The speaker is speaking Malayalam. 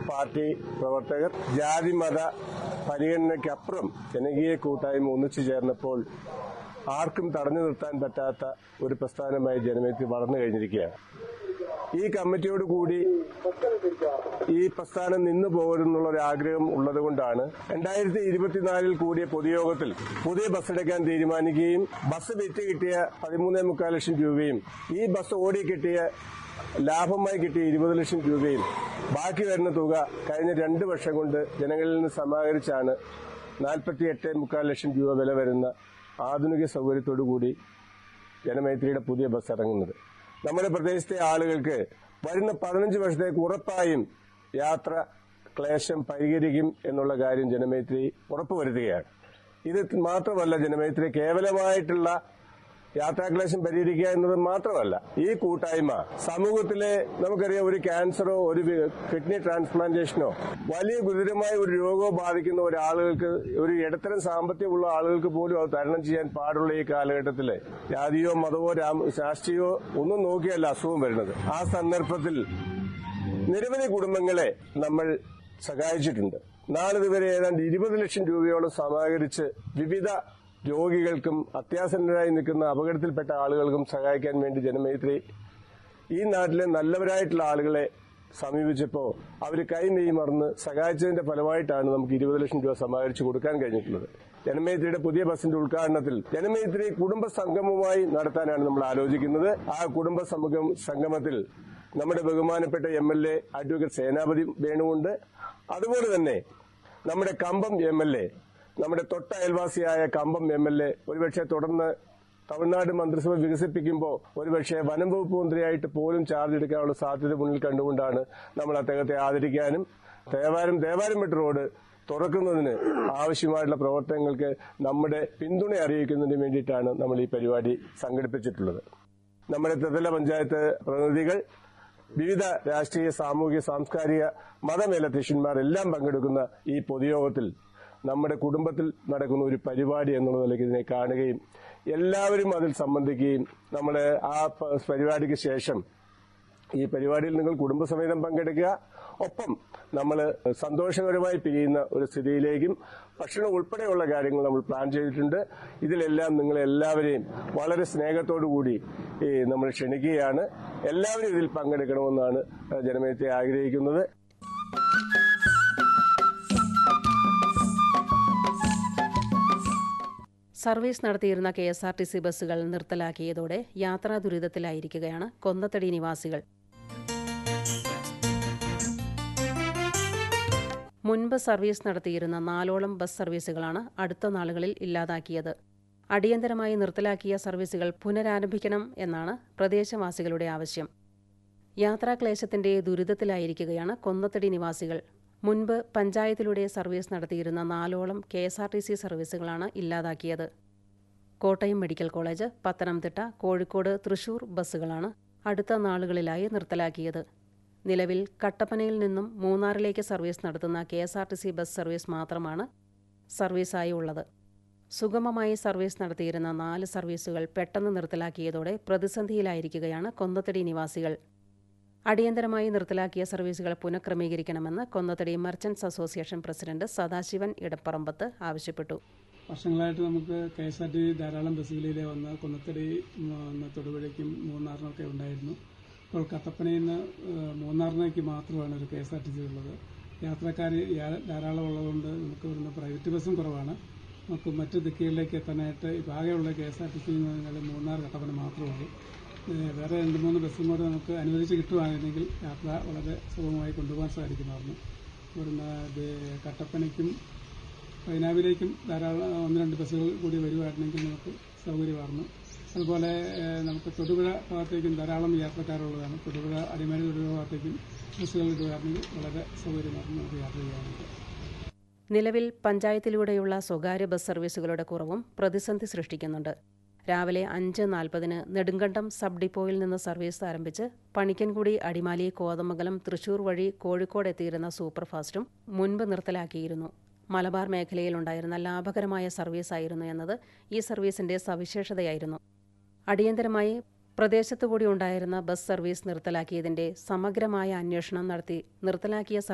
പാർട്ടി പ്രവർത്തകർ ജാതി മത പരിഗണനയ്ക്കപ്പുറം ജനകീയ കൂട്ടായ്മ ഒന്നിച്ചു ചേർന്നപ്പോൾ ആർക്കും തടഞ്ഞു നിർത്താൻ പറ്റാത്ത ഒരു പ്രസ്ഥാനമായി ജനമേറ്റി വളർന്നു കഴിഞ്ഞിരിക്കുകയാണ് ഈ കമ്മിറ്റിയോട് കൂടി ഈ പ്രസ്ഥാനം നിന്നു പോകരുന്നുള്ള ഒരു ആഗ്രഹം ഉള്ളതുകൊണ്ടാണ് രണ്ടായിരത്തി ഇരുപത്തിനാലിൽ കൂടിയ പൊതുയോഗത്തിൽ പുതിയ ബസ് എടുക്കാൻ തീരുമാനിക്കുകയും ബസ് വിറ്റ് കിട്ടിയ പതിമൂന്നേ മുക്കാൽ ലക്ഷം രൂപയും ഈ ബസ് ഓടി കിട്ടിയ ലാഭമായി കിട്ടിയ ഇരുപത് ലക്ഷം രൂപയും ബാക്കി വരുന്ന തുക കഴിഞ്ഞ രണ്ട് വർഷം കൊണ്ട് ജനങ്ങളിൽ നിന്ന് സമാഹരിച്ചാണ് നാൽപ്പത്തി എട്ട് മുക്കാൽ ലക്ഷം രൂപ വില വരുന്ന ആധുനിക സൗകര്യത്തോടു കൂടി ജനമൈത്രിയുടെ പുതിയ ബസ് ഇറങ്ങുന്നത് നമ്മുടെ പ്രദേശത്തെ ആളുകൾക്ക് വരുന്ന പതിനഞ്ച് വർഷത്തേക്ക് ഉറപ്പായും യാത്ര ക്ലേശം പരിഹരിക്കും എന്നുള്ള കാര്യം ജനമൈത്രി ഉറപ്പുവരുത്തുകയാണ് ഇത് മാത്രമല്ല ജനമൈത്രി കേവലമായിട്ടുള്ള യാത്രാക്ലേശം പരിഹരിക്കുക എന്നത് മാത്രമല്ല ഈ കൂട്ടായ്മ സമൂഹത്തിലെ നമുക്കറിയാം ഒരു ക്യാൻസറോ ഒരു വി- കിഡ്നി ട്രാൻസ്പ്ലാന്റേഷനോ വലിയ ഗുരുതരമായ ഒരു രോഗമോ ബാധിക്കുന്ന ഒരാളുകൾക്ക് ഒരു ഇടത്തരം സാമ്പത്തികമുള്ള ആളുകൾക്ക് പോലും അത് തരണം ചെയ്യാൻ പാടുള്ള ഈ കാലഘട്ടത്തിൽ ജാതിയോ മതമോ രാം- രാഷ്ട്രീയമോ ഒന്നും നോക്കിയല്ല അസുഖം വരുന്നത് ആ സന്ദർഭത്തിൽ നിരവധി കുടുംബങ്ങളെ നമ്മൾ സഹായിച്ചിട്ടുണ്ട് നാളിതുവരെ ഏതാണ്ട് ഇരുപത് ലക്ഷം രൂപയോളം സമാഹരിച്ച് വിവിധ രോഗികൾക്കും അത്യാസന്നരായി നിൽക്കുന്ന അപകടത്തിൽപ്പെട്ട ആളുകൾക്കും സഹായിക്കാൻ വേണ്ടി ജനമൈത്രി ഈ നാട്ടിലെ നല്ലവരായിട്ടുള്ള ആളുകളെ സമീപിച്ചപ്പോൾ അവർ കൈ നെയ് മറന്ന് സഹായിച്ചതിന്റെ ഫലമായിട്ടാണ് നമുക്ക് ഇരുപത് ലക്ഷം രൂപ സമാഹരിച്ചു കൊടുക്കാൻ കഴിഞ്ഞിട്ടുള്ളത് ജനമൈത്രിയുടെ പുതിയ ബസിന്റെ ഉദ്ഘാടനത്തിൽ ജനമൈത്രി കുടുംബ സംഗമമായി നടത്താനാണ് നമ്മൾ ആലോചിക്കുന്നത് ആ കുടുംബ സംഗമ സംഗമത്തിൽ നമ്മുടെ ബഹുമാനപ്പെട്ട M L A advocate Senapathi വേണുവുണ്ട് അതുപോലെ തന്നെ നമ്മുടെ കമ്പം എം എൽ എ നമ്മുടെ തൊട്ട അയൽവാസിയായ കമ്പം എം എൽ എ ഒരുപക്ഷെ തുടർന്ന് തമിഴ്നാട് മന്ത്രിസഭ വികസിപ്പിക്കുമ്പോൾ ഒരുപക്ഷെ വനം വകുപ്പ് മന്ത്രിയായിട്ട് പോലും ചാർജ് എടുക്കാനുള്ള സാധ്യത മുന്നിൽ കണ്ടുകൊണ്ടാണ് നമ്മൾ അദ്ദേഹത്തെ ആദരിക്കാനും തേവാരം തേവാരം മെട്ട് റോഡ് തുറക്കുന്നതിന് ആവശ്യമായിട്ടുള്ള പ്രവർത്തനങ്ങൾക്ക് നമ്മുടെ പിന്തുണ അറിയിക്കുന്നതിന് വേണ്ടിയിട്ടാണ് നമ്മൾ ഈ പരിപാടി സംഘടിപ്പിച്ചിട്ടുള്ളത് നമ്മുടെ ത്രിതല പഞ്ചായത്ത് പ്രതിനിധികൾ വിവിധ രാഷ്ട്രീയ സാമൂഹിക സാംസ്കാരിക മതമേലധ്യക്ഷന്മാർ എല്ലാം പങ്കെടുക്കുന്ന ഈ പൊതുയോഗത്തിൽ നമ്മുടെ കുടുംബത്തിൽ നടക്കുന്ന ഒരു പരിപാടി എന്നുള്ള നിലയ്ക്ക് ഇതിനെ കാണുകയും എല്ലാവരും അതിൽ സംബന്ധിക്കുകയും നമ്മൾ ആ പ- പരിപാടിക്ക് ശേഷം ഈ പരിപാടിയിൽ നിങ്ങൾ കുടുംബസമേതം പങ്കെടുക്കുക ഒപ്പം നമ്മൾ സന്തോഷകരമായി പിരിയുന്ന ഒരു സ്ഥിതിയിലേക്കും ഭക്ഷണം ഉൾപ്പെടെയുള്ള കാര്യങ്ങൾ നമ്മൾ പ്ലാൻ ചെയ്തിട്ടുണ്ട് ഇതിലെല്ലാം നിങ്ങൾ എല്ലാവരെയും വളരെ സ്നേഹത്തോടു കൂടി ഈ നമ്മൾ ക്ഷണിക്കുകയാണ് എല്ലാവരും ഇതിൽ പങ്കെടുക്കണമെന്നാണ് ജനമേത്തെ ആഗ്രഹിക്കുന്നത് സർവീസ് നടത്തിയിരുന്ന K S R T C ബസ്സുകൾ നിർത്തലാക്കിയതോടെ യാത്രാ ദുരിതത്തിലായിരിക്കുകയാണ് കൊന്നത്തടി നിവാസികൾ മുൻപ് സർവീസ് നടത്തിയിരുന്ന നാലോളം ബസ് സർവീസുകളാണ് അടുത്ത നാളുകളിൽ ഇല്ലാതാക്കിയത് അടിയന്തരമായി നിർത്തലാക്കിയ സർവീസുകൾ പുനരാരംഭിക്കണം എന്നാണ് പ്രദേശവാസികളുടെ ആവശ്യം യാത്രാക്ലേശത്തിന്റെ ദുരിതത്തിലായിരിക്കുകയാണ് കൊന്നത്തടി നിവാസികൾ മുൻപ് പഞ്ചായത്തിലൂടെ സർവീസ് നടത്തിയിരുന്ന നാലോളം K S R T C സർവീസുകളാണ് ഇല്ലാതാക്കിയത് കോട്ടയം മെഡിക്കൽ കോളേജ് പത്തനംതിട്ട കോഴിക്കോട് തൃശൂർ ബസ്സുകളാണ് അടുത്ത നാളുകളിലായി നിർത്തലാക്കിയത് നിലവിൽ കട്ടപ്പനയിൽ നിന്നും മൂന്നാറിലേക്ക് സർവീസ് നടത്തുന്ന K S R T C bus service മാത്രമാണ് സർവീസായി ഉള്ളത് സുഗമമായി സർവീസ് നടത്തിയിരുന്ന നാല് സർവീസുകൾ പെട്ടെന്ന് നിർത്തലാക്കിയതോടെ പ്രതിസന്ധിയിലായിരിക്കുകയാണ് കൊന്നത്തടി നിവാസികൾ അടിയന്തരമായി നിർത്തലാക്കിയ സർവീസുകൾ പുനഃക്രമീകരിക്കണമെന്ന് Konnathady merchants association president Sadasivan Edapparambath ആവശ്യപ്പെട്ടു വർഷങ്ങളായിട്ട് നമുക്ക് കെ എസ് ആർ ടി ധാരാളം ബസ്സുകളിലെ വന്ന് കൊന്നത്തടി ഉം, തൊടുപുഴയ്ക്കും മൂന്നാറിനൊക്കെ ഉണ്ടായിരുന്നു ഇപ്പോൾ കട്ടപ്പനയിൽ നിന്ന് ഏഹ്, മൂന്നാറിനേക്ക് മാത്രമാണ് ഒരു K S R T C ഉള്ളത് യാത്രക്കാർ യാ- ധാരാളം ഉള്ളതുകൊണ്ട് നമുക്ക് ഇവിടുന്ന് പ്രൈവറ്റ് ബസ്സും കുറവാണ് നമുക്ക് മറ്റ് ദിക്കുകളിലേക്ക് എത്താനായിട്ട് ഇപ്പോൾ ആകെയുള്ള K S R T C എന്ന് പറഞ്ഞാൽ മൂന്നാർ കട്ടപ്പന മാത്രമേ ഉള്ളൂ ഏഹ്, വേറെ രണ്ട് മൂന്ന് ബസ്സും കൂടെ നമുക്ക് അനുവദിച്ച് കിട്ടുവാണെങ്കിൽ യാത്ര വളരെ സുഗമമായി കൊണ്ടുപോകാൻ സാധിക്കുമായിരുന്നു ഇവിടുന്ന് ഇത് കട്ടപ്പനയ്ക്കും പൈനാവിലേക്കും ധാരാളം ഒന്ന് രണ്ട് ബസ്സുകൾ കൂടി വരുവായിരുന്നെങ്കിൽ നമുക്ക് സൗകര്യമായിരുന്നു അതുപോലെ ഏഹ്, നമുക്ക് തൊടുപുഴ ഭാഗത്തേക്കും ധാരാളം യാത്രക്കാരുള്ളതാണ് തൊടുപുഴ അടിമാലി തൊടുപുഴ ഭാഗത്തേക്കും ബസ്സുകൾ ഇടുകയാണെങ്കിൽ വളരെ സൗകര്യമായിരുന്നു നമുക്ക് യാത്ര ചെയ്യാനായിട്ട് നിലവിൽ പഞ്ചായത്തിലൂടെയുള്ള സ്വകാര്യ ബസ് സർവീസുകളുടെ കുറവും പ്രതിസന്ധി സൃഷ്ടിക്കുന്നുണ്ട് രാവിലെ അഞ്ച് നാൽപ്പതിന് നെടുങ്കണ്ടം സബ് ഡിപ്പോയിൽ നിന്ന് സർവീസ് ആരംഭിച്ച് പണിക്കൻകുടി അടിമാലി കോതമംഗലം തൃശൂർ വഴി കോഴിക്കോട് എത്തിയിരുന്ന സൂപ്പർഫാസ്റ്റും മുൻപ് നിർത്തലാക്കിയിരുന്നു മലബാർ മേഖലയിലുണ്ടായിരുന്ന ലാഭകരമായ സർവീസായിരുന്നു എന്നത് ഈ സർവീസിന്റെ സവിശേഷതയായിരുന്നു അടിയന്തരമായി പ്രദേശത്തുകൂടി ഉണ്ടായിരുന്ന ബസ് സർവീസ് നിർത്തലാക്കിയതിന്റെ സമഗ്രമായ അന്വേഷണം നടത്തി നിർത്തലാക്കിയ സർവീസ്